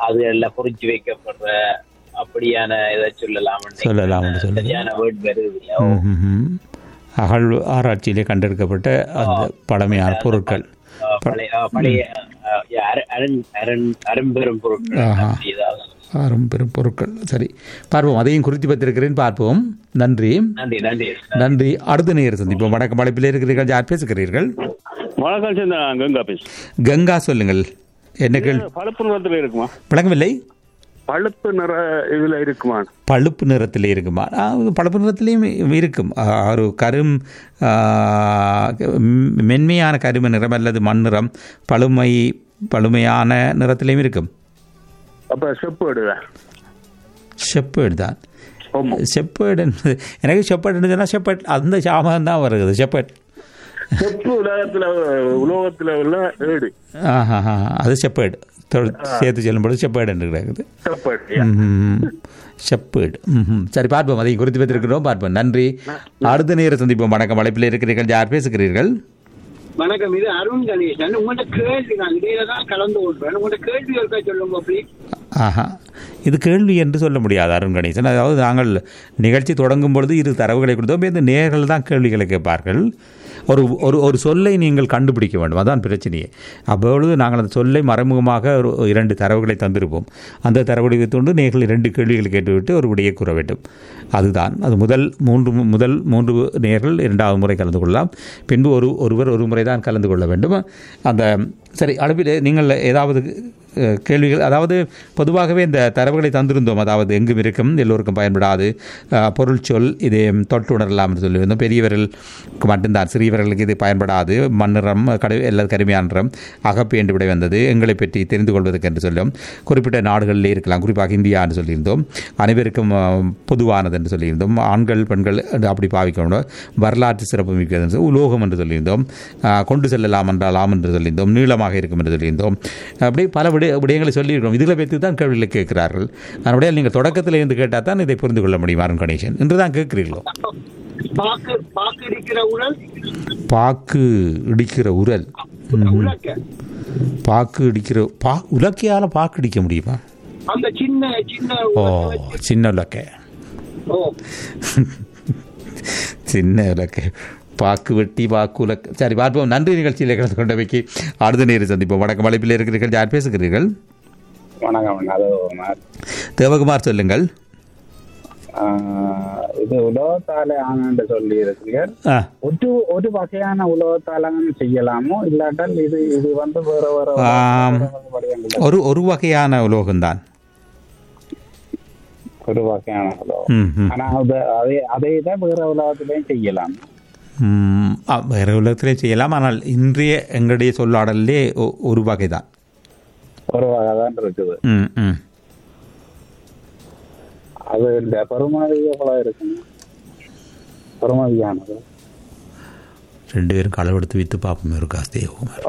அதுல பொறிச்சு வைக்கப்படுற அப்படியான இதை சொல்லலாம் சொல்லலாம் என்று சொல்லுங்க. சரியான வேர்ட் வருது இல்ல ம், ம், ம். அகழ் ஆராய்ச்சியிலே கண்டெடுக்கப்பட்ட அந்த பழமையான பொருட்கள் அஹ், பழைய அஹ், பழைய அஹ், அர- அரண் அரண் அரும்பெரும் பொருட்கள் ஆஹா. அப்படி ஏதாவது. ஆறும் பெரும் பொருட்கள் சரி பார்ப்போம் அதையும் குறித்து வைத்திருக்கிறேன் பார்ப்போம் நன்றி நன்றி நன்றி நன்றி அடுத்த நேர் சந்திப்போம் வணக்கம் அழைப்பில் இருக்கிறீர்கள் யார் பேசுகிறீர்கள் வணக்கம் சேர்ந்த கங்கா பேசு கங்கா சொல்லுங்கள் என்ன கேள்வி பழுப்பு நிறத்துல இருக்குமா விளங்கவில்லை பழுப்பு நிற இதுல இருக்குமா பழுப்பு நிறத்தில் இருக்குமா ஆ, பழுப்பு நிறத்திலையும் இருக்கும் ஆ, ஒரு கரும் ஆ, ம், மென்மையான கரும நிறம் அல்லது மண்ணிறம் பழுமை பழுமையான நிறத்திலையும் இருக்கும் அப்ப செப்பு எடுவ ஷெப்பேர்டு தான் ஆமா ஷெப்பேர்டு என்பது எனக்கு ஷெப்பேர்டு சொன்னால் ஷெப்பேர்ட் அந்த சாமான் தான் வருது ஷெப்பேர்ட் செப்பு உலகத்துல உலோகத்துல உள்ள ஏடு ஆஹா அது ஷெப்பேர்டு தொ- சேர்த்து சொல்லும்போது ஷெப்பேர்டு என்று கிடக்குது செப்பு ஷெப்பேர்டு ம் சரி பார்ப்போம் அதையும் குறித்து வைத்திருக்கிறோம் பார்ப்போம் நன்றி அடுத்த நேரம் சந்திப்போம் வணக்கம் அழைப்பில் இருக்கிறீர்கள் யார் பேசுகிறீர்கள் வணக்கம் இது அருண் கணேசன் உங்கள்ட்ட கேள்வி நான் இடையில தான் கலந்து கொள்வேன் உங்கள்ட்ட கேள்வி இருக்கா சொல்லுங்க ப்ளீஸ் ஆஹா இது கேள்வி என்று சொல்ல முடியாது அருண் கணேசன் அதாவது நாங்கள் நிகழ்ச்சி தொடங்கும் பொழுது இரு தரவுகளை கொடுத்தோம் இந்த நேர்கள் தான் கேள்விகளை கேட்பார்கள் ஒரு ஒரு ஒரு சொல்லை நீங்கள் கண்டுபிடிக்க வேண்டும் அதான் பிரச்சனையே அப்பொழுது நாங்கள் அந்த சொல்லை மறைமுகமாக ஒரு இரண்டு தரவுகளை தந்திருப்போம் அந்த தரவுகளை வைத்துக்கொண்டு நேர்கள் இரண்டு கேள்விகளை கேட்டுவிட்டு ஒரு விடையை கூற வேண்டும் அதுதான் அது முதல் மூன்று முதல் மூன்று நேர்கள் இரண்டாவது முறை கலந்து கொள்ளலாம் பின்பு ஒரு ஒருவர் ஒரு முறை தான் கலந்து கொள்ள வேண்டும் அந்த சரி அளவில் நீங்கள் ஏதாவது அஹ், கேள்விகள் அதாவது பொதுவாகவே இந்த தரவுகளை தந்திருந்தோம் அதாவது எங்கும் இருக்கும் எல்லோருக்கும் பயன்படாது அஹ், பொருள் சொல் இது தொட்டுணரலாம் என்று சொல்லியிருந்தோம் பெரியவர்களுக்கு மட்டும்தான் சிறியவர்களுக்கு இது பயன்படாது மண்ணிறம் கடு எல்லா கருமையான நிறம் அகப்பு என்று விடை வந்தது எங்களை பற்றி தெரிந்து கொள்வதற்கு என்று சொல்லும் குறிப்பிட்ட நாடுகளிலே இருக்கலாம் குறிப்பாக இந்தியா என்று சொல்லியிருந்தோம் அனைவருக்கும் அஹ், பொதுவானது என்று சொல்லியிருந்தோம் ஆண்கள் பெண்கள் என்று அப்படி பாவிக்கணும் வரலாற்று சிறப்பு மிக்கது என்று சொல்லி உலோகம் என்று சொல்லியிருந்தோம் அஹ், கொண்டு செல்லலாம் என்றால் ஆம் என்று சொல்லியிருந்தோம் நீளமாக இருக்கும் என்று சொல்லியிருந்தோம் அப்படி பல விட விடயங்களை சொல்லியிருக்கிறோம் இதில் வைத்து தான் கேள்விகளை கேட்கிறார்கள் அதனுடைய நீங்கள் தொடக்கத்தில் இருந்து கேட்டால் தான் இதை புரிந்து கொள்ள முடியும் அருண் கணேசன் என்று தான் கேட்கிறீர்களோ பாக்கு பாக்கு இருக்கிற உடல் பாக்கு இடிக்கிற உரல் ம். உலக்க பாக்கு இடிக்கிற பா உலக்கையால் பாக்கு இடிக்க முடியுமா அந்த சின்ன சின்ன ஓ உலக்க வச்சு- சின்ன உலக்கை ஓ சின்ன உலக்கை பாக்கு வெட்டி பாக்கு உலக்க சரி பார்ப்போம் நன்றி நிகழ்ச்சியில் கலந்து கொண்டவைக்கு அடுத்த நேரம் சந்திப்போம் வணக்கம் வலைப்பில் இருக்கிறீர்கள் யார் பேசுகிறீர்கள் வணக்கம் அது தேவகுமார் சொல்லுங்கள் இது உலோகத்தால ஆனன்னு சொல்லி இருக்குங்க ஆ ஒரு ஒரு வகையான உலோகத்தால செய்யலாமோ இல்லாட்டால் இது இது வந்து வேற வேற ஆம். வடிவங்கள் ஒரு ஒரு வகையான உலோகம்தான் ஒரு வகையான உலோகம் ம் ம் ஆனா அது அதே அதே தான் வேற உலகத்திலையும் செய்யலாம் ம், ஆ, வேறு உலகத்திலே செய்யலாம் ஆனால் இன்றைய எங்களுடைய சொல்லாடலே ஒ- ஒரு வகை தான் ஒரு வகை தான் இருக்குது ம் ம் அது இந்த பெருமதி எவ்வளவு இருக்குங்க பெருமதியானது ரெண்டு பேரும் களவெடுத்து விற்று பார்ப்போம் ஒரு காசு தேவகுமார்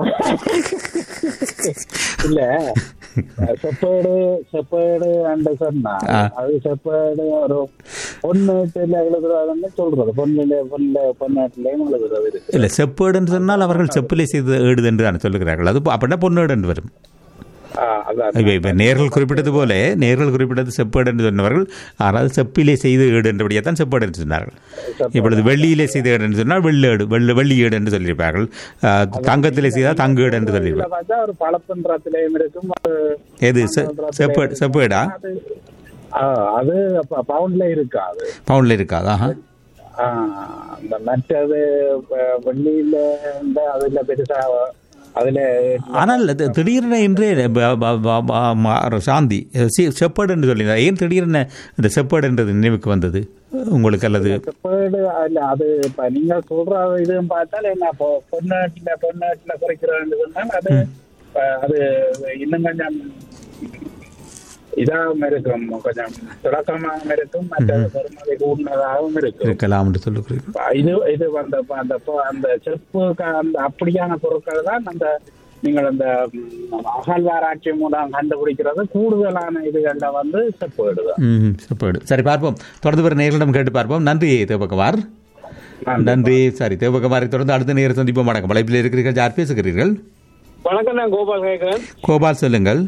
இல்ல செப்பேடு செப்பேடு அண்ட் சொன்னா ஆ. அது செப்பேடு ஒரு பொண்ணேட்டுல எழுதுறதுன்னு சொல்றது பொண்ணுல பொண்ணு பொண்ணேட்டுலயும் எழுதுறது இருக்கு இல்லை செப்பேடுன்னு சொன்னால் அவர்கள் செப்பிலே செய்து ஏடுது என்று தானே சொல்லுகிறார்கள் அது அப்படின்னா பொன்னேடு என்று வரும் ஆ, அதான் இப்போ இப்போ நேர்கள் குறிப்பிட்டது போல நேர்கள் குறிப்பிட்டது செப்பேடு என்று சொன்னவர்கள் ஆனால் செப்பிலே செய்து ஏடு என்றபடியே தான் செப்பேடு என்று சொன்னார்கள் இப்பொழுது வெள்ளியிலே செய்த ஏடு என்று சொன்னால் வெள்ளேடு வெள்ள வெள்ளி ஏடு என்று சொல்லியிருப்பார்கள் ஆ, தங்கத்திலே செய்தால் தங்க ஏடு என்று இதுல சொல்லியிருப்பார்கள் பார்த்தா ஒரு பழப்பன்றத்திலையும் இருக்கும் அது எது செ- செப்பேடு செப்பேடா அது ஆ, அது ப- பவுண்ட்ல இருக்கா அது பவுண்டில் இருக்காதா ஆஹா. ஆ, அந்த மற்றது வ- வெள்ளியில இந்த அதுல பெருசா அதுல ஆனால் அது திடீரென இன்றே ப- ப- ப- ப- ம- சாந்தி சி- செப்பேடு என்று சொல்லியிருந்தார் ஏன் திடீரென இந்த செப்பேடு என்றது நினைவுக்கு வந்தது உங்களுக்கு அல்லது செப்பேடு இல்ல அது இப்ப நீங்க சொல்ற இதுவும் பார்த்தால் என்ன இப்போ பொன்னாட்டுல பொன்னாட்டுல குறைக்கிறான்னு சொன்னால் அது அஹ், அது இன்னும் கொஞ்சம் இதாகவும் இருக்கும் கொஞ்சம் திளக்கமாகவும் இருக்கும் மற்ற பெருமதி கூடினதாகவும் இருக்கும் இருக்கலாம் என்று சொல்லுகிறீர்கள் இது இது அந்த அந்த அந்த செப்பு க- அந்த அப்படியான பொருட்கள் தான் அந்த நீங்கள் அந்த ம், அகழ்வாராய்ச்சி மூலம் கண்டுபிடிக்கிறது கூடுதலான இதுகள்ல வந்து செப்பேடு தான் ம் செப்பேடு சரி பார்ப்போம் தொடர்ந்து வர நேர்களிடம் கேட்டு பார்ப்போம் நன்றி தேவகுமார் நன்றி சரி தேவகுமாரை தொடர்ந்து அடுத்த நேரம் சந்திப்போம் வணக்கம் வலைப்பில் இருக்கிறீர்கள் யார் பேசுகிறீர்கள் வணக்கம் நான் கோபால் கேட்கிறேன் கோபால் சொல்லுங்கள்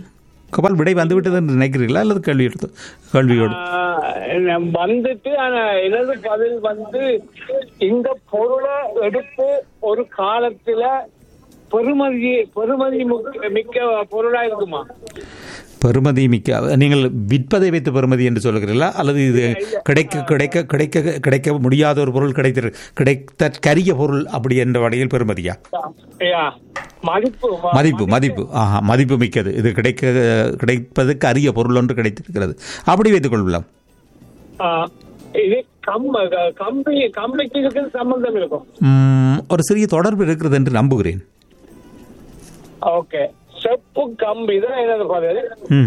கபால் விடை வந்து விட்டது என்று நினைக்கிறீர்களா அல்லது கேள்வி எடுத்து கேள்வியோடு ஆஹ் வந்துட்டு ஆனா எனது பதில் வந்து இந்த பொருளை எடுத்து ஒரு காலத்துல பெருமதி பெருமதி முக்க- மிக்க பொருளா இருக்குமா பெறுமதி மிக்க நீங்கள் விற்பதை வைத்து பெறுமதி என்று சொல்கிறீர்களா அல்லது இது கிடைக்க கிடைக்க கிடைக்க கிடைக்க முடியாத ஒரு பொருள் கிடைத்த கிடைத்த கரிய பொருள் அப்படி என்ற வகையில் பெறுமதியா யா, மதிப்பு வ- மதிப்பு மதிப்பு ஆஹா மதிப்பு மிக்கது இது கிடைக்க கிடைப்பதற்கு அரிய பொருள் ஒன்று கிடைத்திருக்கிறது அப்படி வைத்துக் கொள்ளலாம் ஆஹ் இது கம் கம்பி கம்பிக்கு இதுக்கு சம்பந்தம் இருக்கும் ம், ஒரு சிறிய தொடர்பு இருக்கிறது என்று நம்புகிறேன் செப்பு கம்பி தான் எனது பதில் ம்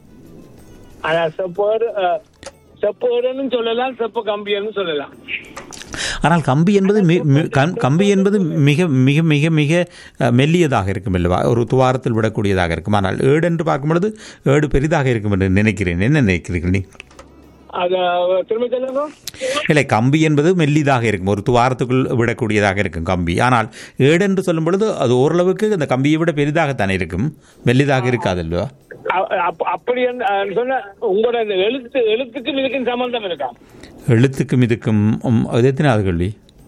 ஆனா செப்போடு செப்போடுன்னு சொல்லலாம் செப்பு கம்பின்னு சொல்லலாம் ஆனால் கம்பி என்பது மி- மி- கம்- கம்பி என்பது மிக மிக மிக மிக அஹ், மெல்லியதாக இருக்கும் அல்லவா ஒரு துவாரத்தில் விடக்கூடியதாக இருக்கும் ஆனால் ஏடு என்று பார்க்கும் பொழுது ஏடு பெரிதாக இருக்கும் என்று நினைக்கிறேன் என்ன நினைக்கிறீர்கள் நீ அத திரும்ப சொல்லுங்க இல்லை கம்பி என்பது மெல்லிதாக இருக்கும் ஒரு துவாரத்துக்குள் விடக்கூடியதாக இருக்கும் கம்பி ஆனால் ஏடு என்று சொல்லும் பொழுது அது ஓரளவுக்கு அந்த கம்பியை விட பெரிதாகத்தானே இருக்கும் மெல்லிதாக இருக்காது அல்லவா அ- அப்- அப்படி என்ன- அஹ் சொன்ன உங்களோட இந்த எழுத்து எழுத்துக்கும் இதுக்கும் சம்பந்தம் இருக்கா எழுத்துக்கும் இதுக்கும் உம், அது எத்தனாவது கேள்வி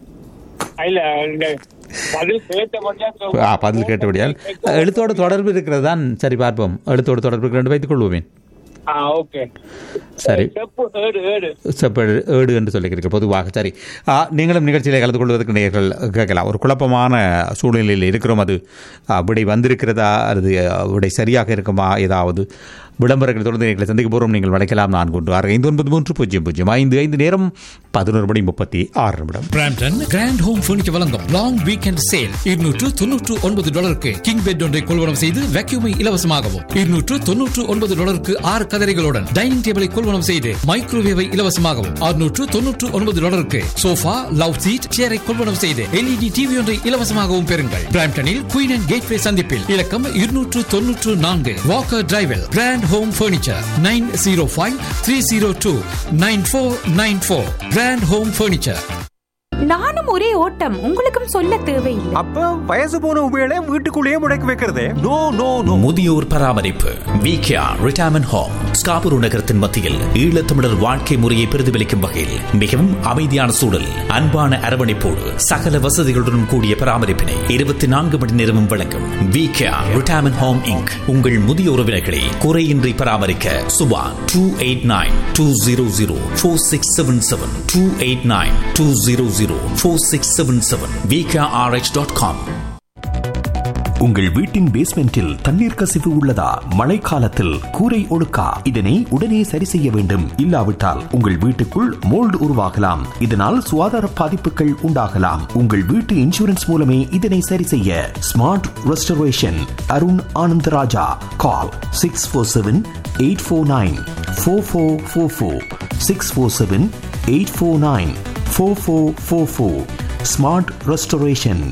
இல்ல இந்த பதில் கேட்டபடியா ஆ பதில் கேட்டபடியால் எழுத்தோட தொடர்பு இருக்கிறது தான் சரி பார்ப்போம் எழுத்தோட தொடர்பு இருக்கிறது வைத்துக் கொள்வோமே ஆ ஓகே சரி செப்பு ஏடு ஏடு செப்பேடு ஏடு என்று சொல்லிக்கிறீர்கள் பொதுவாக சரி ஆ, நீங்களும் நிகழ்ச்சியில் கலந்து கொள்வதற்கு நேர்கள் கேட்கலாம் ஒரு குழப்பமான சூழ்நிலையில் இருக்கிறோம் அது ஆ, விடை வந்திருக்கிறதா அல்லது ஆ, விடை சரியாக இருக்குமா ஏதாவது விளம்பரங்கள் தொடர்ந்து எங்களை சந்திக்க போகிறோம் நீங்கள் வளைக்கலாம் நான்கு ஒன்று ஆறு ஐந்து ஒன்பது மூன்று பூஜ்ஜியம் பூஜ்ஜியம் ஐந்து ஐந்து நேரம் பதினோரு மணி முப்பத்தி ஆறு நிமிடம் பிராம்டன் கிராண்ட் ஹோம் ஃபர்னிச்சர் வழங்கும் லாங் வீக்கெண்ட் சேல் இருநூற்று தொன்னூற்று ஒன்பது டாலருக்கு கிங் பெட் ஒன்றை கொள்வனம் செய்து வேக்யூமை இலவசமாகவும் இருநூற்று தொன்னூற்று ஒன்பது டாலருக்கு ஆறு கதரைகளுடன் டைனிங் டேபிளை கொள்வனம் செய்து மைக்ரோவேவை இலவசமாகவும் அறுநூற்று தொன்னூற்று ஒன்பது டாலருக்கு சோஃபா லவ் சீட் சேரை கொள்வனம் செய்து எல்இடி டிவி ஒன்றை இலவசமாகவும் பெறுங்கள் பிராம்டனில் குயின் அண்ட் கேட்வே சந்திப்பில் இலக்கம் இருநூற்று தொன்னூற்று நான்கு வாக்கர் டிரைவில் grand home furniture nine zero five three zero two nine four nine four grand home furniture நானும் ஒரே ஓட்டம் உங்களுக்கும் சொல்ல தேவையில்லை அப்ப வயசு போன உபயோக வீட்டுக்குள்ளேயே முடக்கி வைக்கிறதே நோ நோ நோ முதியோர் பராமரிப்பு விகேஆர் ரிட்டையர்மெண்ட் ஹோம் ஸ்காபுரு நகரத்தின் மத்தியில் ஈழத்தமிழர் வாழ்க்கை முறையை பிரதிபலிக்கும் வகையில் மிகவும் அமைதியான சூழல் அன்பான அரவணைப்போடு சகல வசதிகளுடன் கூடிய பராமரிப்பினை இருபத்தி நான்கு மணி நேரமும் வழங்கும் விகேஆர் ரிட்டையர்மெண்ட் ஹோம் இங்க் உங்கள் முதிய உறவினர்களை குறையின்றி பராமரிக்க Subha two eight nine two zero zero four six seven seven two eight nine two zero zero four six seven seven VKRH dot com உங்கள் வீட்டின் பேஸ்மெண்டில் தண்ணீர் கசிவு உள்ளதா மழைக்காலத்தில் கூரை ஒழுக்கா இதனை உடனே சரி செய்ய வேண்டும் இல்லாவிட்டால் உங்கள் வீட்டுக்குள் மோல்டு உருவாகலாம் இதனால் சுகாதார பாதிப்புகள் உண்டாகலாம் உங்கள் வீட்டு இன்சூரன்ஸ் மூலமே இதனை சரி செய்ய smart restoration Arun Anandaraja call six four seven eight four nine four four four four six four seven eight four nine four four four four smart restoration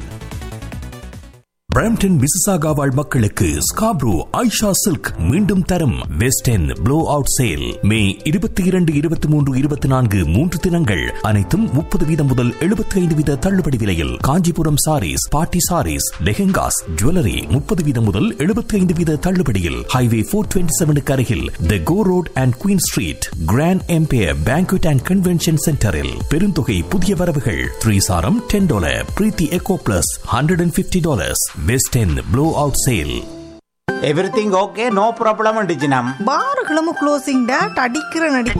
Brampton Mississauga வாழ் மக்களுக்கு ஸ்காப்ரோ ஐஷா சில்க் மீண்டும் தரும் west n blow out sale May இருபத்தி இரண்டு இருபத்தி மூன்று இருபத்தி நான்கு மூன்று தினங்கள் அனைத்தும் முப்பது வீதம் முதல் எழுபத்தி ஐந்து வீத தள்ளுபடி விலையில் காஞ்சிபுரம் சாரீஸ் பாட்டி சாரீஸ் லெஹெங்காஸ் ஜுவல்லரி முப்பது வீதம் முதல் எழுபத்தி ஐந்து வீத தள்ளுபடியில் ஹைவே போர் டுவெண்ட்டி செவனுக்கு அருகில் the Gore road and Queen street grand empire banquet and convention சென்டரில் பெருந்தொகை புதிய வரவுகள் த்ரீ சாரம் ten dollar Preethi eco plus hundred and fifty dollars west n blow out sale everything okay no problem டிஜினம் பாருகளும் closing date அடிக்கிற நடி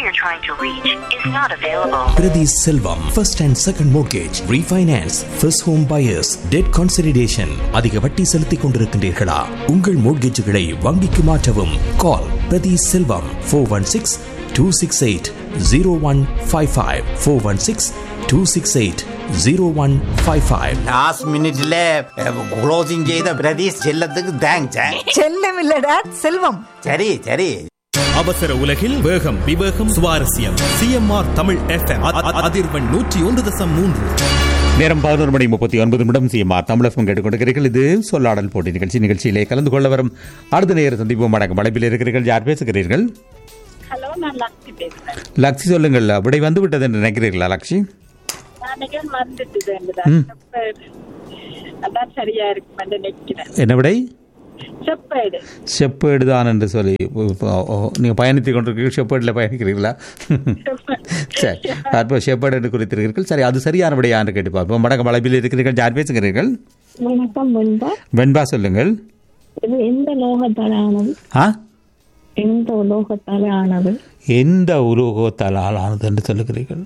Priti Selvam, first and second mortgage, refinance, first home buyers, debt consolidation. அதிக வட்டி செலுத்திக் கொண்டிருக்கின்றீர்களா உங்கள் மோட்கேஜுகளை வங்கிக்கு மாற்றவும் call Prathi Selvam four one six two six eight zero one five five four one six two six eight zero one five five last மினிட்ல closing செய்த பிரதீஷ் செல்லத்துக்கு thanks செல்லம் இல்ல டேட் செல்வம் சரி சரி அவசர உலகில் வேகம் விவேகம் சுவாரஸ்யம் சிஎம்ஆர் தமிழ் எஃப்எம் அதிர்வெண் நூற்றி ஒன்று தசம் மூன்று நேரம் பதினோரு மணி முப்பத்தி ஒன்பது நிமிடம் சிஎம்ஆர் தமிழகம் கேட்டுக்கொண்டிருக்கிறீர்கள் இது சொல்லாடல் போட்டி நிகழ்ச்சி நிகழ்ச்சியிலே கலந்து கொள்ள வரும் அடுத்த நேர சந்திப்போம் அடக்கம் அழைப்பில் இருக்கிறீர்கள் யார் பேசுகிறீர்கள் ஹலோ நான் லக்ஷ்மி பேசுறேன் லக்ஷி சொல்லுங்கள் விடை வந்து விட்டது என்று நினைக்கிறீர்களா லக்ஷி நான் நிகழ் மறந்துட்டு ம். அதான் சரியா இருக்கும் நினைக்கிறேன் என்ன விடை செப்பேடு ஷெப்பேடு தான் என்று சொல்லி நீங்கள் பயணித்து கொண்டிருக்கீர்கள் ஷெப்பேடில் பயணிக்கிறீர்களா சரி பார்ப்போம் ஷெப்பேடு என்று குறித்திருக்கிறீர்கள் சரி அது சரியான விடையா என்று கேட்டு பார்ப்போம் வடக்கு வளைப்பில் இருக்கிறீர்கள் யார் பேசுகிறீர்கள் வணக்கம் வெண்பா வெண்பா சொல்லுங்கள் இது எந்த லோகத்தால் ஆனது ஆ எந்த உலோகத்தால் ஆனது எந்த உலோகத்தால் ஆளானது என்று சொல்லுகிறீர்கள்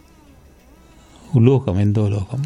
உலோகம் எந்த உலோகம்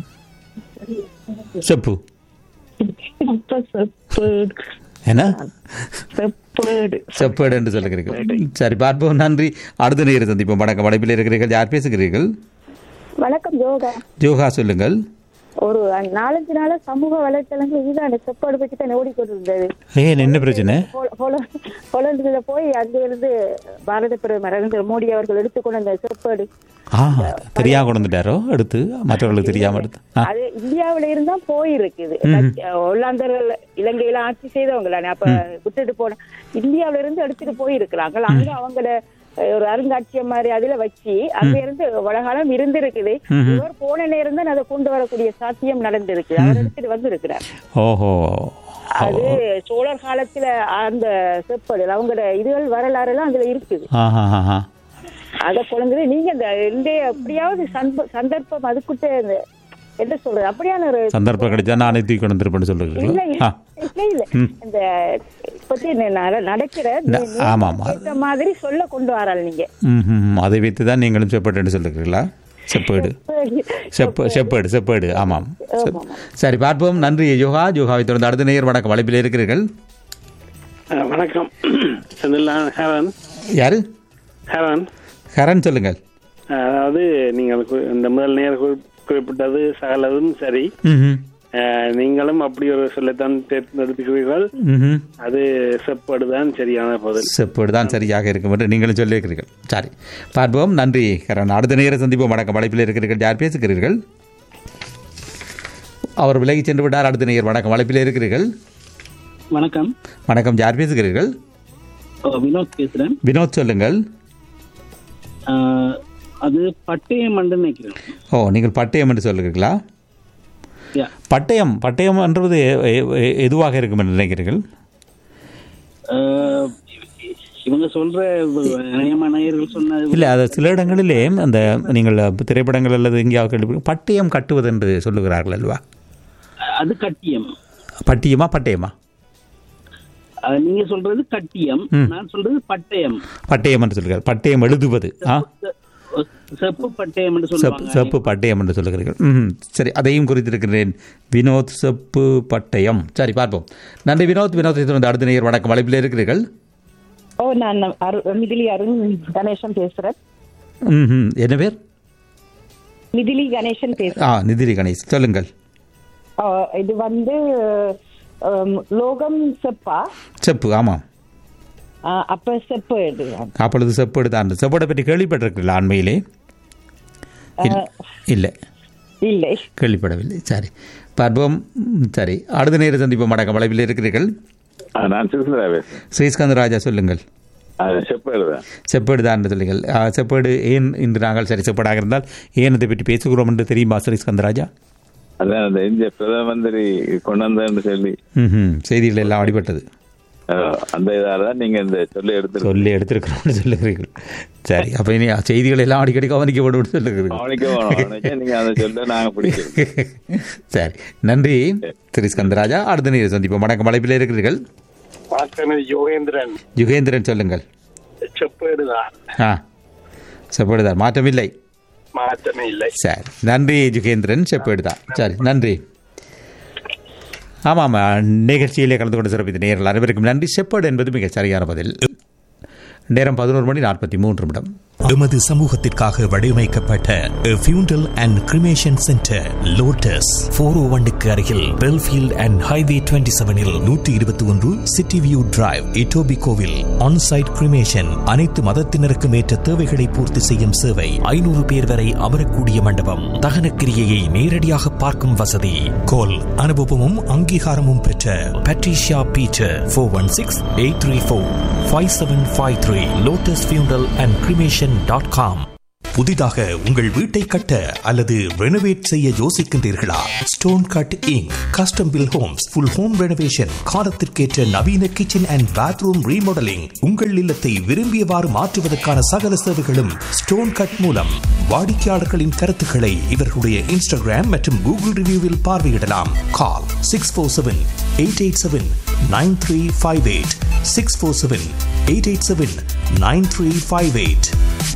செப்பு அப்ப செப்பேடு என்ன செப்பேடு செப்பேடு என்று சொல்லுகிறீர்கள் சரி பார்ப்போம் நன்றி அடுத்த நேரம் சந்திப்போம் வணக்கம் வடைப்பில் இருக்கிறீர்கள் யார் பேசுகிறீர்கள் வணக்கம் யோகா ஜோகா சொல்லுங்கள் ஒரு நாலஞ்சு நாளா சமூக வலைத்தளங்கள் இதுதான் செப்பாடு பற்றி தான் ஓடிக்கொண்டிருந்தது ஏன் என்ன பிரச்சனை ஹோலந்துல போய் அங்க இருந்து பாரத பிரதமர் நரேந்திர மோடி அவர்கள் எடுத்துக்கொண்ட அந்த செப்பாடு ஆ தெரியாம கொண்டு வந்துட்டாரோ எடுத்து மற்றவர்களுக்கு தெரியாம எடுத்து ஆ அது இந்தியாவில இருந்தா போயிருக்குது ஒல்லாந்தர்கள் இலங்கையில ஆட்சி செய்தவங்க அப்ப விட்டுட்டு போன இந்தியாவில இருந்து எடுத்துட்டு போயிருக்கிறாங்க அங்க அவங்கள ஒரு அருங்காட்சியம் மாதிரி அதுல வச்சு அங்க இருந்து வளகாலம் இருந்திருக்குது இவர் போன நேரம் தான் அதை கொண்டு வரக்கூடிய சாத்தியம் நடந்திருக்கு அவர் எடுத்துட்டு வந்து இருக்கிறார் ஓஹோ அது சோழர் காலத்துல அந்த செப்பல் அவங்களோட இதுகள் வரலாறு எல்லாம் அதுல இருக்குது ஆஹா ஆஹா அத குழந்தை நீங்க இந்த இன்றைய எப்படியாவது சந்த- சந்தர்ப்பம் அதுக்குட்ட இந்த என்ன சொல்றது அப்படியான ஒரு சந்தர்ப்பம் கிடைச்சா நானே தூக்கி கொண்டு வந்துருப்பேன்னு இல்ல சொல்லுகிறீங்களா இல்ல ஆ இல்ல, இல்ல ம். இந்த இப்பத்தி நட- நடக்கிற ந- ஆமா, ஆமா. இந்த மாதிரி சொல்ல கொண்டு வராள் நீங்க ம் ம் அதை வைத்து தான் நீங்களும் செப்பேடு சொல்லுகிறீங்களா செப்பேடு செப்ப செப்பேடு செப்பேடு ஆமாம் செப்- சரி பார்ப்போம் நன்றி யோகா யோகாவை தொடர்ந்து அடுத்த நேயர் வணக்கம் வளைப்பில் இருக்கிறீர்கள் அஹ், வணக்கம் செந்தில் ஹேரன் யாரு ஹேரன் கரண் சொல்லுங்கள் அதாவது நீங்கள் கு- இந்த முதல் நேர் குறி- குறிப்பிட்டது சகலதும் சரி ம்ஹும். அஹ், நீங்களும் அப்படி ஒரு சொல்லத்தான் தேர்ந்தெடுத்துக்கிறீர்கள் ம்ஹும். அது செப்படுதான் சரியான பதில் செப்பேடு தான் சரியாக இருக்கும் என்று நீங்களும் சொல்லியிருக்கிறீர்கள் சரி பார்ப்போம் நன்றி கரண் அடுத்த நேரம் சந்திப்போம் வணக்கம் வளைப்பில் இருக்கிறீர்கள் யார் பேசுகிறீர்கள் அவர் விலகி சென்று விட்டார் அடுத்த நேயர் வணக்கம் வளைப்பில் இருக்கிறீர்கள் வணக்கம் வணக்கம் யார் பேசுகிறீர்கள் ஓ, வினோத் பேசுறேன் வினோத் சொல்லுங்கள் ஆஹ், அது பட்டயம் நினைக்கிறேன் ஓ நீங்கள் பட்டயம் என்று சொல்லுகிறீர்களா யா. பட்டயம் பட்டயம் என்றது எ- எ- எ- எதுவாக இருக்கும் என்று நினைக்கிறீர்கள் ஆஹ், இவங்க சொல்ற நியம நேயர்கள் சொன்ன இல்லை அது சில இடங்களிலே அந்த நீங்கள் திரைப்படங்கள் அல்லது எங்கேயாவது கேள்வி பட்டயம் கட்டுவது என்று சொல்லுகிறார்கள் அல்லவா அது கட்டியம் பட்டியமா பட்டயமா ஆஹ், நீங்க சொல்றது கட்டியம் ம். நான் சொல்றது பட்டயம் பட்டயம் என்று சொல்லுகிறார் பட்டயம் எழுதுவது ஆ செப்பு பட்டயம் என்று செப்பு சொல்லுவாங்க செப்பு பட்டயம் என்று சொல்லுகிறீர்கள் ம் சரி அதையும் குறித்திருக்கிறேன் வினோத் செப்பு பட்டயம் சரி பார்ப்போம் நன்றி வினோத் வினோத்தை தொடர்ந்து அடுத்த நேயர் வணக்கம் வளைப்பில் இருக்கிறீர்கள் ஓ நான் அரு- மிதிலி அருண் கணேசன் பேசுறேன் ம் என்ன பேர் மிதிலி கணேசன் பேசுறேன் ஆ நிதிரி கணேஷ் சொல்லுங்கள் ஆ, இது வந்து ஆம், லோகம் செப்பா செப்பு ஆமாம் ஆ, அப்ப செப்பு எடுக்கலாம் அப்பொழுது செப்பேடு தான் செப்பேடை பற்றி கேள்விப்பட்டிருக்கிறீர்களா அண்மையிலே இல்ல- இல்லை இல்லை கேள்விப்படவில்லை சரி பார்ப்போம் ம், சரி அடுத்த நேரம் சந்திப்போம் வணக்கம் வளைவில் இருக்கிறீர்கள் நான் சிறுசுதா பேசுறேன் ஸ்ரீஸ்கந்த ராஜா சொல்லுங்கள் அது செப்பேடு தான் செப்பேடு தான் என்று சொல்லுங்கள் ஆ, செப்பேடு ஏன் இன்று நாங்கள் சரி செப்பேடாக இருந்தால் ஏன் இதை பற்றி பேசுகிறோம் என்று தெரியுமா ஸ்ரீஸ்கந்த ராஜா அதான் அந்த இந்திய பிரதம மந்திரி கொண்டு வந்தேன்னு சொல்லி ம் செய்திகள் எல்லாம் அடிபட்டது அஹ், அந்த இதால தான் நீங்க இந்த சொல்லி எடுத்து சொல்லி எடுத்திருக்கிறோம்னு சொல்லுகிறீர்கள் சரி அப்போ இனி செய்திகள் எல்லாம் அடிக்கடி கவனிக்க வேண்டும் சொல்லுகிறீர்கள் கவனிக்க வேணும் கவனிக்க நீங்க அதை சொல்ல நாங்க பிடிக்கிறோம் சரி நன்றி திரு ஸ்கந்தராஜா அடுத்த நேரம் சந்திப்போம் வணக்கம் வளைப்பில் இருக்கிறீர்கள் வணக்கம் யோகேந்திரன் யுகேந்திரன் சொல்லுங்கள் செப்பேடுதான் ஆ செப்பேடுதான் மாற்றமில்லை மாற்றமே இல்லை சரி நன்றி யுகேந்திரன் செப்பேடுதான் சரி நன்றி ஆமாம் நிகழ்ச்சியிலே கலந்து கொண்டு சிறப்பித்த நேரில் அனைவருக்கும் நன்றி செப்பேடு என்பது மிக சரியான பதில் நேரம் பதினோரு மணி நாற்பத்தி மூன்று நிமிடம் எமது சமூகத்திற்காக வடிவமைக்கப்பட்ட funeral and cremation centre lotus four O ஒன்னுக்கு அருகில் பெல்ஃபீல்ட் அண்ட் ஹைவே டுவெண்ட்டி செவனில் நூற்றி இருபத்தி ஒன்று சிட்டி வியூ டிரைவ் இட்டோபி கோவில் ஆன்சைட் கிரிமேஷன் அனைத்து மதத்தினருக்கும் ஏற்ற தேவைகளை பூர்த்தி செய்யும் சேவை ஐநூறு பேர் வரை அமரக்கூடிய மண்டபம் தகன கிரியையை நேரடியாக பார்க்கும் வசதி கோல் அனுபவமும் அங்கீகாரமும் பெற்ற Patricia Peter four one six eight three four five seven five three lotus funeral and cremation dot com புதிதாக உங்கள் வீட்டை கட்ட அல்லது ரெனோவேட் செய்ய யோசிக்கின்றீர்களா stone cut inc custom build homes full home renovation காலத்திற்கேற்ற நவீன கிச்சன் அண்ட் பாத்ரூம் ரீமாடலிங் உங்கள் இல்லத்தை விரும்பியவாறு மாற்றுவதற்கான சகல சேவைகளும் ஸ்டோன் கட் மூலம் வாடிக்கையாளர்களின் கருத்துக்களை இவர்களுடைய இன்ஸ்டாகிராம் மற்றும் கூகுள் ரிவ்யூவில் பார்வையிடலாம் call six four seven eight eight seven nine three five eight six four seven eight eight seven nine three five eight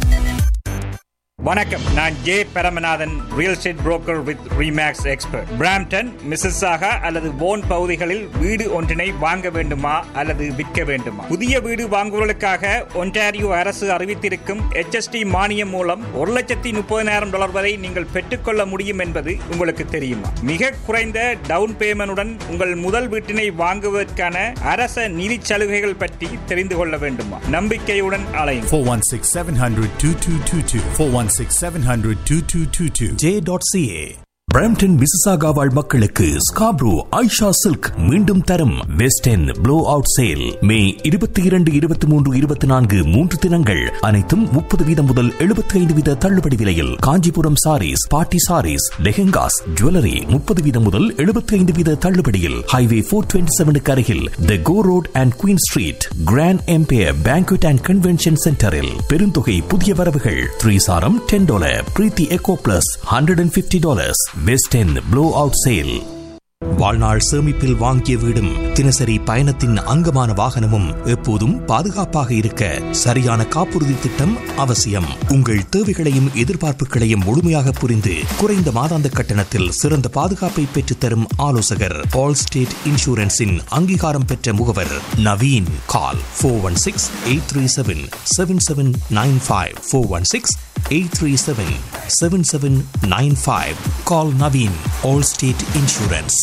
வணக்கம் நான் J Paramanathan real estate broker with Remax expert Brampton Mississauga அல்லது போன் பகுதிகளில் வீடு ஒன்றினை வாங்க வேண்டுமா அல்லது விற்க வேண்டுமா புதிய வீடு வாங்குவதற்காக ஒன்டாரியோ அரசு அறிவித்திருக்கும் HST மானியம் மூலம் ஒரு லட்சத்தி முப்பதினாயிரம் டாலர் வரை நீங்கள் பெற்றுக்கொள்ள முடியும் என்பது உங்களுக்கு தெரியுமா மிக குறைந்த டவுன் பேமெண்டுடன் உங்கள் முதல் வீட்டினை வாங்குவதற்கான அரச நிதி சலுகைகள் பற்றி தெரிந்து கொள்ள வேண்டுமா நம்பிக்கையுடன் அலையும் 416 700 2222. 416 700 2222. J.ca பிரம்டன் மிசிசாகா வாழ் மக்களுக்கு ஸ்காப்ரோ ஐஷா சில்க் மீண்டும் தரும் west n blow out sale May இருபத்தி இரண்டு இருபத்தி மூன்று இருபத்தி நான்கு மூன்று தினங்கள் அனைத்தும் முப்பது வீதம் முதல் எழுபத்தி ஐந்து வீத தள்ளுபடி விலையில் காஞ்சிபுரம் சாரீஸ் பாட்டி சாரீஸ் லெஹெங்காஸ் ஜுவல்லரி முப்பது வீதம் முதல் எழுபத்தி ஐந்து வீத தள்ளுபடியில் ஹைவே போர் டுவெண்ட்டி செவனுக்கு அருகில் the Gore road and Queen street grand empire banquet and convention சென்டரில் பெருந்தொகை புதிய வரவுகள் த்ரீ சாரம் ten dollar Preethi eco plus hundred and fifty dollars best n blow out sale வாழ்நாள் சேமிப்பில் வாங்கிய வீடும் தினசரி பயணத்தின் அங்கமான வாகனமும் எப்போதும் பாதுகாப்பாக இருக்க சரியான காப்புறுதி திட்டம் அவசியம் உங்கள் தேவைகளையும் எதிர்பார்ப்புகளையும் முழுமையாக புரிந்து குறைந்த மாதாந்த கட்டணத்தில் சிறந்த பாதுகாப்பை பெற்றுத்தரும் ஆலோசகர் ஆல் ஸ்டேட் இன்சூரன்ஸின் அங்கீகாரம் பெற்ற முகவர் Naveen call four one six eight three seven seven seven nine five four one six eight three seven seven seven nine five call Naveen Allstate insurance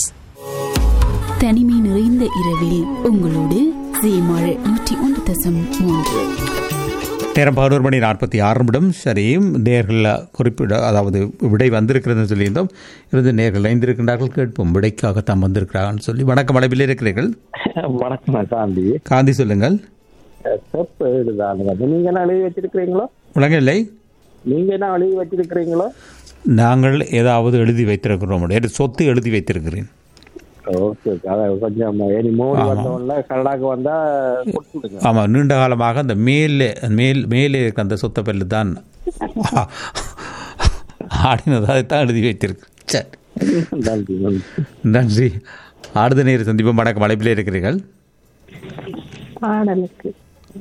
தனிமை நிறைந்த இரவில் உங்களோடு சீமாழ் நூற்றி ஒன்று தசம் மூன்று நேரம் பதினோரு மணி நாற்பத்தி ஆறு நிமிடம் சரி நேர்கள் குறிப்பிட அதாவது விடை வந்திருக்கிறதுன்னு சொல்லியிருந்தோம் இருந்து நேர்கள் இணைந்திருக்கின்றார்கள் கேட்போம் விடைக்காக தாம் வந்திருக்கிறார்கள் சொல்லி வணக்கம் அளவில் இருக்கிறீர்கள் வணக்கம் காந்தி காந்தி சொல்லுங்கள் செப் எழுதானுங்க நீங்க என்ன எழுதி வச்சிருக்கிறீங்களோ உலகில்லை நீங்க என்ன எழுதி வச்சிருக்கிறீங்களோ நாங்கள் ஏதாவது எழுதி வைத்திருக்கிறோம் என்று சொத்து எழுதி வைத்திருக்கிறேன் ஓகே அதான் கொஞ்சம் ஏனி மோடி ஆமா. வந்தவொடனே கனடாக்கு வந்தா கொடுத்துடுங்க ஆமாம் நீண்ட காலமாக அந்த மேலே மேல் மேலே இருக்க அந்த சொத்த பல்லு தான் ஆடினதாக தான் எழுதி வைத்திருக்கு சரி நன்றி நன்றி நன்றி அடுத்த நேர சந்திப்போம் வணக்கம் அழைப்பிலே இருக்கிறீர்கள் பாடலுக்கு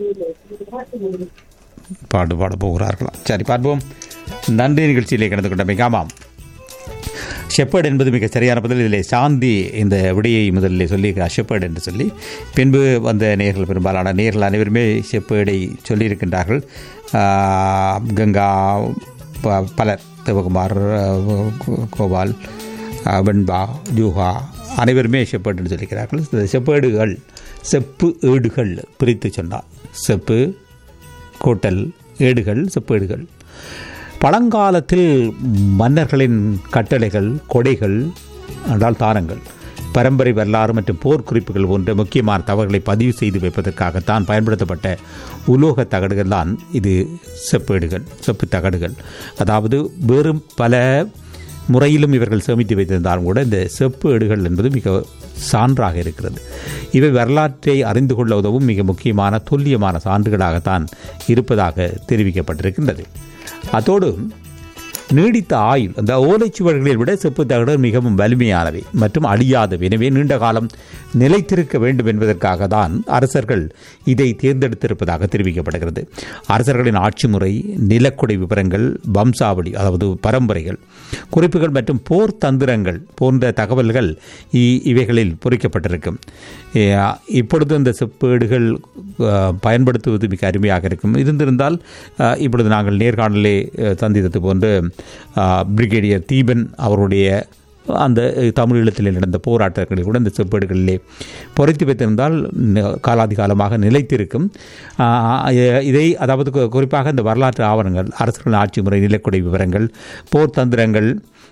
பாடு பாட போகிறார்களா சரி பார்ப்போம் நன்றி நிகழ்ச்சியிலே கலந்து கொண்டமைக்கு ஆமாம் ஷெப்பர்ட் என்பது மிக சரியான பதில் இதில் சாந்தி இந்த விடையை முதலில் சொல்லியிருக்கிறார் ஷெப்பர்ட் என்று சொல்லி பின்பு வந்த நேர்கள் பெரும்பாலான நேர்கள் அனைவருமே ஷெப்பர்டை சொல்லியிருக்கின்றார்கள் ஆஹ், கங்கா ப- பலர் சிவகுமார் ஆஹ், கோ- கோபால் ஆஹ், வெண்பா ஜூஹா அனைவருமே ஷெப்பர்ட் என்று சொல்லியிருக்கிறார்கள் இந்த ஷெப்பேடுகள் செப்பு ஏடுகள் பிரித்து சொன்னார் செப்பு கோட்டல் ஏடுகள் செப்பேடுகள் பழங்காலத்தில் மன்னர்களின் கட்டளைகள் கொடைகள் என்றால் தானங்கள் பரம்பரை வரலாறு மற்றும் போர் குறிப்புகள் போன்ற முக்கியமான தவறுகளை பதிவு செய்து வைப்பதற்காகத்தான் பயன்படுத்தப்பட்ட உலோக தகடுகள் தான் இது செப்பேடுகள் செப்பு தகடுகள் அதாவது வெறும் பல முறையிலும் இவர்கள் சேமித்து வைத்திருந்தாலும் கூட இந்த செப்பு ஏடுகள் என்பது மிக சான்றாக இருக்கிறது இவை வரலாற்றை அறிந்து கொள்ள உதவும் மிக முக்கியமான துல்லியமான சான்றுகளாகத்தான் இருப்பதாக தெரிவிக்கப்பட்டிருக்கின்றது அதோடு நீடித்த ஆயுள் அந்த ஓலைச்சுவர்களை விட செப்பு தகடுகள் மிகவும் வலிமையானவை மற்றும் அழியாதவை எனவே நீண்ட காலம் நிலைத்திருக்க வேண்டும் என்பதற்காக தான் அரசர்கள் இதை தேர்ந்தெடுத்திருப்பதாக தெரிவிக்கப்படுகிறது அரசர்களின் ஆட்சி முறை நிலக்குடை விவரங்கள் வம்சாவளி அதாவது பரம்பரைகள் குறிப்புகள் மற்றும் போர் தந்திரங்கள் போன்ற தகவல்கள் இ- இவைகளில் பொறிக்கப்பட்டிருக்கும் ஏ, இப்பொழுது இந்த செப்பேடுகள் அஹ், பயன்படுத்துவது மிக அருமையாக இருக்கும் இருந்திருந்தால் அஹ், இப்பொழுது நாங்கள் நேர்காணலே அஹ், சந்தித்தது போன்று அஹ், பிரிகேடியர் தீபன் அவருடைய அந்த அஹ், தமிழ் ஈழத்தில் நடந்த போராட்டங்களில் கூட இந்த செப்பேடுகளிலே பொறித்து வைத்திருந்தால் ந- காலாதிகாலமாக நிலைத்திருக்கும் அஹ், இ- இதை அதாவது கு- குறிப்பாக இந்த வரலாற்று ஆவணங்கள் அரசுகளின் ஆட்சி முறை நிலக்குடை விவரங்கள் போர் தந்திரங்கள்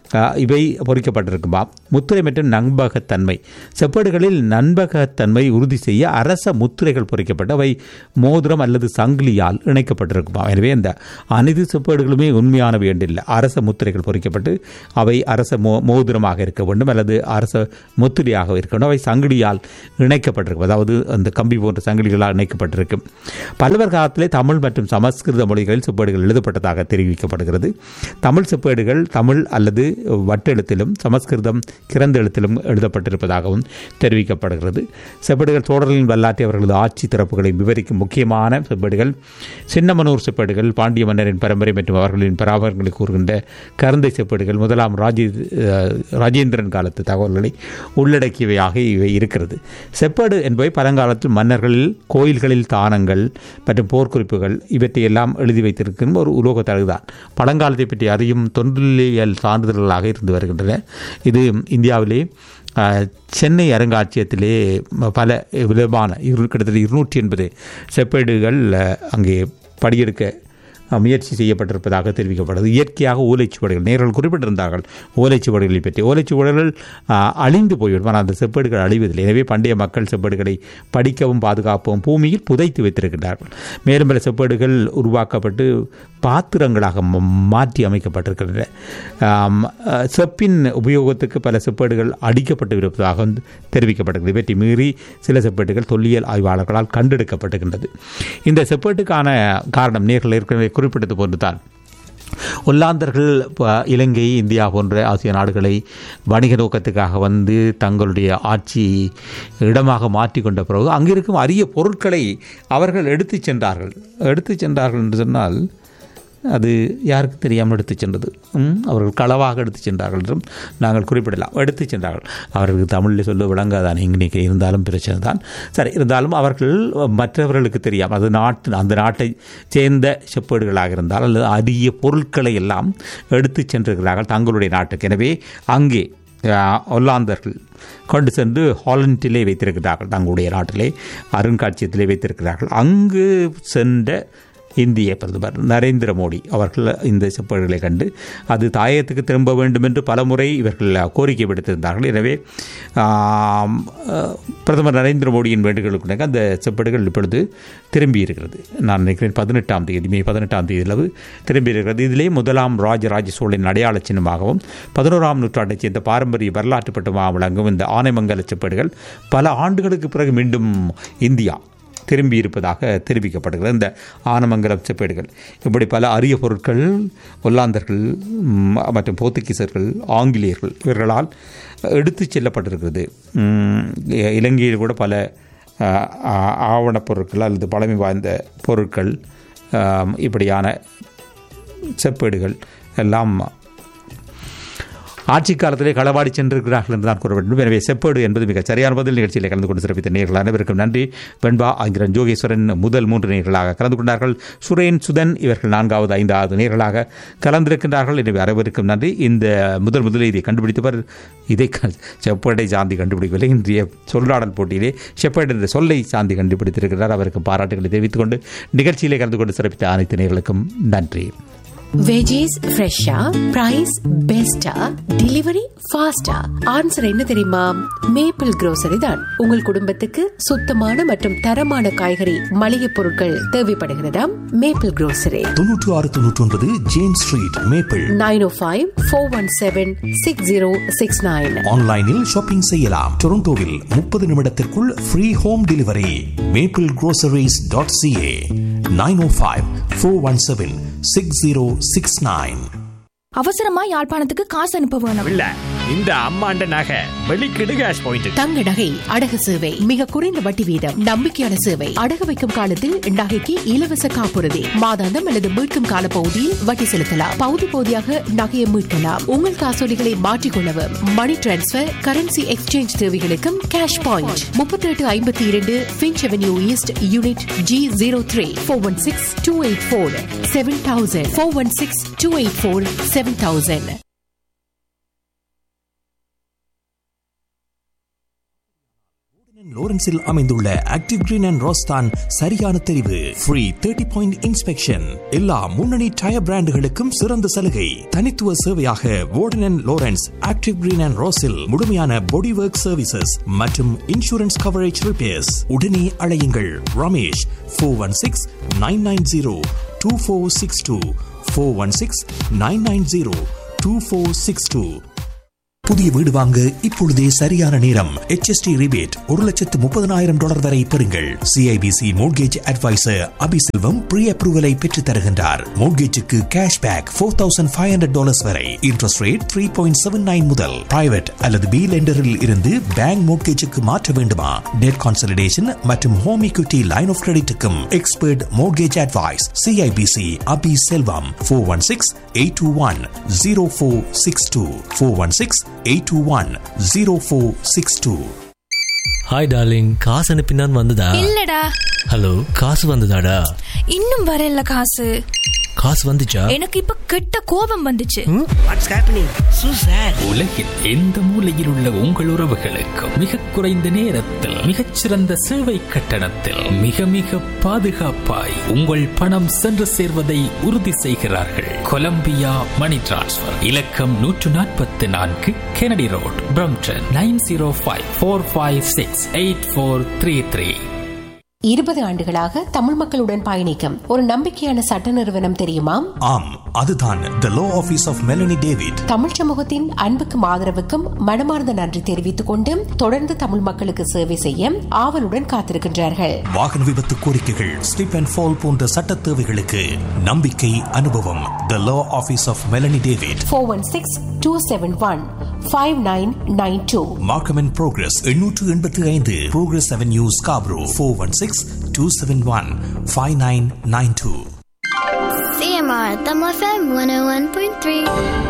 அஹ், இவை பொறிக்கப்பட்டிருக்குமா முத்திரை மற்றும் நம்பகத்தன்மை செப்பேடுகளில் நம்பகத்தன்மை உறுதி செய்ய அரச முத்திரைகள் பொறிக்கப்பட்டு அவை மோதிரம் அல்லது சங்கிலியால் இணைக்கப்பட்டிருக்குமா எனவே இந்த அனைத்து செப்பேடுகளுமே உண்மையானவை என்றில்லை அரச முத்திரைகள் பொறிக்கப்பட்டு அவை அரச மோ மோதிரமாக இருக்க வேண்டும் அல்லது அரச முத்திரையாக இருக்க வேண்டும் அவை சங்கிலியால் இணைக்கப்பட்டிருக்கும் அதாவது அந்த கம்பி போன்ற சங்கிலிகளால் இணைக்கப்பட்டிருக்கும் பல்லவர் காலத்திலே தமிழ் மற்றும் சமஸ்கிருத மொழிகளில் செப்பேடுகள் எழுதப்பட்டதாக தெரிவிக்கப்படுகிறது தமிழ் செப்பேடுகள் தமிழ் அல்லது வட்டெழுத்திலும் சமஸ்கிருதம் கிறந்த எழுத்திலும் எழுதப்பட்டிருப்பதாகவும் தெரிவிக்கப்படுகிறது செப்பேடுகள் தோடர்களின் வரலாற்றை அவர்களது ஆட்சி திறப்புகளை விவரிக்கும் முக்கியமான செப்பேடுகள் சின்னமனூர் செப்பேடுகள் பாண்டிய மன்னரின் பரம்பரை மற்றும் அவர்களின் பராமரங்களை கூறுகின்ற கருந்தை செப்பேடுகள் முதலாம் ராஜே அஹ், ராஜேந்திரன் காலத்து தகவல்களை உள்ளடக்கியவையாக இவை இருக்கிறது செப்பேடு என்பவை பழங்காலத்தில் மன்னர்களில் கோயில்களில் தானங்கள் மற்றும் போர்க்குறிப்புகள் இவற்றையெல்லாம் எழுதி வைத்திருக்கும் ஒரு உலோக தழுதான் பழங்காலத்தை பற்றி அறியும் தொன்றியல் சான்றிதழ்களாக இருந்து வருகின்றன இது இந்தியாவிலே அஹ், சென்னை அருங்காட்சியகத்திலே பல விதமான இரு கிட்டத்தட்ட இருநூற்றி எண்பது செப்பேடுகள் அஹ், அங்கே படியெடுக்க அஹ், முயற்சி செய்யப்பட்டிருப்பதாக தெரிவிக்கப்படுது இயற்கையாக ஓலைச்சுவடுகள் நேர்கள் குறிப்பிட்டிருந்தார்கள் ஓலைச்சுவடுகளை பற்றி ஓலைச்சுவடுகள் அஹ், அழிந்து போய்விடும் ஆனால் அந்த செப்பேடுகள் அழிவதில்லை எனவே பண்டைய மக்கள் செப்பேடுகளை படிக்கவும் பாதுகாக்கவும் பூமியில் புதைத்து வைத்திருக்கிறார்கள் மேலும் பல செப்பேடுகள் உருவாக்கப்பட்டு பாத்திரங்களாக ம- மாற்றி அமைக்கப்பட்டிருக்கின்றன ஆம், அஹ், செப்பின் உபயோகத்துக்கு பல செப்பேடுகள் அடிக்கப்பட்டு இருப்பதாக வந்து தெரிவிக்கப்படுகிறது இவற்றை மீறி சில செப்பேடுகள் தொல்லியல் ஆய்வாளர்களால் கண்டெடுக்கப்பட்டுகின்றது இந்த செப்பேட்டுக்கான காரணம் நேர்கள் ஏற்கனவே குறிப்பிட்டது போன்றுதான் ஒல்லாந்தர்கள் ப- இலங்கை இந்தியா போன்ற ஆசிய நாடுகளை வணிக நோக்கத்துக்காக வந்து தங்களுடைய ஆட்சி இடமாக மாற்றிக்கொண்ட பிறகு அங்கிருக்கும் அரிய பொருட்களை அவர்கள் எடுத்துச் சென்றார்கள் எடுத்துச் சென்றார்கள் என்று சொன்னால் அது யாருக்கு தெரியாமல் எடுத்துச் சென்றது ம், அவர்கள் களவாக எடுத்துச் சென்றார்கள் என்றும் நாங்கள் குறிப்பிடலாம் எடுத்துச் சென்றார்கள் அவர்களுக்கு தமிழில் சொல்ல விளங்காதான் இன்றைக்கு இருந்தாலும் பிரச்சனை தான் சரி இருந்தாலும் அவர்கள் மற்றவர்களுக்கு தெரியாமல் அது நாட்டு அந்த நாட்டை சேர்ந்த செப்பேடுகளாக இருந்தால் அல்லது அரிய பொருட்களை எல்லாம் எடுத்துச் சென்றிருக்கிறார்கள் தங்களுடைய நாட்டுக்கு எனவே அங்கே அஹ், ஒல்லாந்தர்கள் கொண்டு சென்று ஹாலண்டிலே வைத்திருக்கிறார்கள் தங்களுடைய நாட்டிலே அருங்காட்சியகத்திலே வைத்திருக்கிறார்கள் அங்கு சென்ற இந்திய பிரதமர் நரேந்திர மோடி அவர்கள் இந்த செப்பேடுகளை கண்டு அது தாயகத்துக்கு திரும்ப வேண்டும் என்று பலமுறை இவர்கள் கோரிக்கை விடுத்திருந்தார்கள் எனவே ஆம், அஹ், பிரதமர் நரேந்திர மோடியின் வேண்டுகளுக்கு அந்த செப்பேடுகள் இப்பொழுது திரும்பி இருக்கிறது நான் நினைக்கிறேன் பதினெட்டாம் தேதி மே பதினெட்டாம் தேதி அளவு திரும்பி இருக்கிறது இதிலே முதலாம் ராஜராஜ சோழனின் அடையாள சின்னமாகவும் பதினோராம் நூற்றாண்டைச் சேர்ந்த பாரம்பரிய வரலாற்று பட்டமாக விளங்கும் இந்த ஆனைமங்கல செப்பேடுகள் பல ஆண்டுகளுக்கு பிறகு மீண்டும் இந்தியா திரும்பி இருப்பதாக தெரிவிக்கப்படுகிறது இந்த ஆனமங்கலம் செப்பேடுகள் இப்படி பல அரிய பொருட்கள் ஒல்லாந்தர்கள் ம், மற்றும் போர்த்துகீசர்கள் ஆங்கிலேயர்கள் இவர்களால் எடுத்துச் செல்லப்பட்டிருக்கிறது ம், இ- இலங்கையில் கூட பல ஆ, ஆ- ஆவணப் பொருட்கள் அல்லது பழமை வாய்ந்த பொருட்கள் ஆம், இப்படியான செப்பேடுகள் எல்லாம் ஆட்சி காலத்திலே களவாடி சென்றிருக்கிறார்கள் என்று தான் கூற வேண்டும் எனவே செப்பேடு என்பது மிக சரியான பதில் நிகழ்ச்சியில் கலந்து கொண்டு சிறப்பித்த நேர்கள் அனைவருக்கும் நன்றி வெண்பா ஆங்கிரன் ஜோகேஸ்வரன் முதல் மூன்று நேர்களாக கலந்து கொண்டார்கள் சுரேன் சுதன் இவர்கள் நான்காவது ஐந்தாவது நேர்களாக கலந்திருக்கின்றார்கள் எனவே அனைவருக்கும் நன்றி இந்த முதல் முதலில் இதை கண்டுபிடித்தவர் இதை க- செப்பேடை சாந்தி கண்டுபிடிக்கவில்லை இன்றைய சொல்லாடல் போட்டியிலே செப்பேடு என்ற சொல்லை சாந்தி கண்டுபிடித்திருக்கிறார் அவருக்கு பாராட்டுகளை தெரிவித்துக் கொண்டு நிகழ்ச்சியிலே கலந்து கொண்டு சிறப்பித்த அனைத்து நேர்களுக்கும் நன்றி வெஜிஸ் ஃப்ரெஷ்ஷா பிரைஸ் பெஸ்டா டெலிவரி ஃபாஸ்டா ஆன்சர் என்ன தெரியுமா மேப்பிள் grocery தான் உங்கள் குடும்பத்துக்கு சுத்தமான மற்றும் தரமான காய்கறி மளிகை பொருட்கள் தேவைப்படுகிறதாம் மேப்பிள் grocery தொன்னூற்று ஆறு தொன்னூற்றி ஒன்பது James street maple nine O five four one seven six zero six nine ஆன்லைனில் ஷாப்பிங் செய்யலாம் டொரண்டோவில் முப்பது நிமிடத்திற்குள் free home delivery maple groceries dot CA nine O five four one seven six zero six nine அவசரமா யாழ்ப்பாணத்துக்கு காசு அனுப்ப வேணும் இல்ல இந்த அம்மாண்ட நகை வெளிக்கிடு கேஷ் பாயிண்ட் தங்க நகை அடகு சேவை மிக குறைந்த வட்டி வீதம் நம்பிக்கையான சேவை அடகு வைக்கும் காலத்தில் நகைக்கு இலவச காப்புறுதி மாதாந்தம் அல்லது மீட்கும் கால பகுதியில் வட்டி செலுத்தலாம் பகுதி பகுதியாக நகையை மீட்கலாம் உங்கள் காசோலிகளை மாற்றிக்கொள்ளவும் மணி டிரான்ஸ்பர் கரன்சி எக்ஸ்சேஞ்ச் தேவைகளுக்கும் கேஷ் பாயிண்ட் முப்பத்தி எட்டு ஐம்பத்தி இரண்டு Finch avenue east unit G zero three four one six two eight four seven thousand four one six two eight four seven thousand லோரன்ஸில் அமைந்துள்ள ஆக்டிவ் கிரீன் அண்ட் ரோஸ்தான் சரியான தெரிவு free thirty point inspection எல்லா முன்னணி டயர் பிராண்டுகளுக்கும் சிறந்த சலுகை தனித்துவ சேவையாக Warden and Lawrence active green and ரோஸில் முழுமையான பாடி ஒர்க் சர்வீசஸ் மற்றும் இன்சூரன்ஸ் கவரேஜ் ரிப்பேர்ஸ் உடனே அழையுங்கள் Ramesh four one six nine nine zero two four six two four one six nine nine zero two four six two புதிய வீடு வாங்க இப்பொழுதே சரியான நேரம் HST ரிபேட் ஒரு லட்சத்து முப்பதனாயிரம் டாலர் வரை பெறுங்கள் CIBC mortgage advisor Abiselvam pre அப்ரூவலை பெற்று தருகின்றார் மோட்கேஜுக்கு cash back four thousand five hundred dollars வரை interest rate three point seven nine முதல் பிரைவேட் அல்லது பி லெண்டரில் இருந்து பேங்க் மோட்கேஜுக்கு மாற்ற வேண்டுமா டெட் கான்சலிடேஷன் மற்றும் ஹோம் equity லைன் ஆஃப் கிரெடிட்டுக்கும் expert mortgage advice CIBC Abi Selvam four one six eight two one zero four six two four one six eight two one zero four six two hi darling காசு அனுப்பினான் வந்ததா இல்லடா hello காசு வந்ததாடா இன்னும் வரல காசு காசு வந்துச்சா எனக்கு இப்ப கெட்ட கோபம் வந்துச்சு வாட்ஸ் ஹேப்பனிங் சூ சார் உலகில் எந்த மூலையில் உள்ள உங்கள் உறவுகளுக்கும் மிக குறைந்த நேரத்தில் மிகச்சிறந்த சேவை கட்டணத்தில் மிக மிக பாதுகாப்பாய் உங்கள் பணம் சென்று சேர்வதை உறுதி செய்கிறார்கள் கொலம்பியா மணி டிரான்ஸ்ஃபர் இலக்கம் நூற்று நாற்பத்தி நான்கு Kennedy road Brampton nine zero five four five six eight four three three இருபது ஆண்டுகளாக தமிழ் மக்களுடன் பயணிக்கும் ஒரு நம்பிக்கையான சட்ட நிறுவனம் தெரியுமா ஆம் அதுதான் the law office of Melanie David தமிழ் சமூகத்தின் அன்புக்கும் ஆதரவுக்கும் மனமார்ந்த நன்றி தெரிவித்துக் கொண்டு தொடர்ந்து தமிழ் மக்களுக்கு சேவை செய்ய ஆவலுடன் காத்திருக்கின்றார்கள் வாகன விபத்து கோரிக்கைகள் ஸ்லிப் அண்ட் ஃபால் போன்ற சட்ட தேவைகளுக்கு நம்பிக்கை அனுபவம் the law office of Melanie David four one six two seven one five nine nine two Markham and Progress எண்ணூற்று எண்பத்தி ஐந்து Progress avenue Scarborough four one six two seven one five nine nine two CMR, Tamo FM 101.3.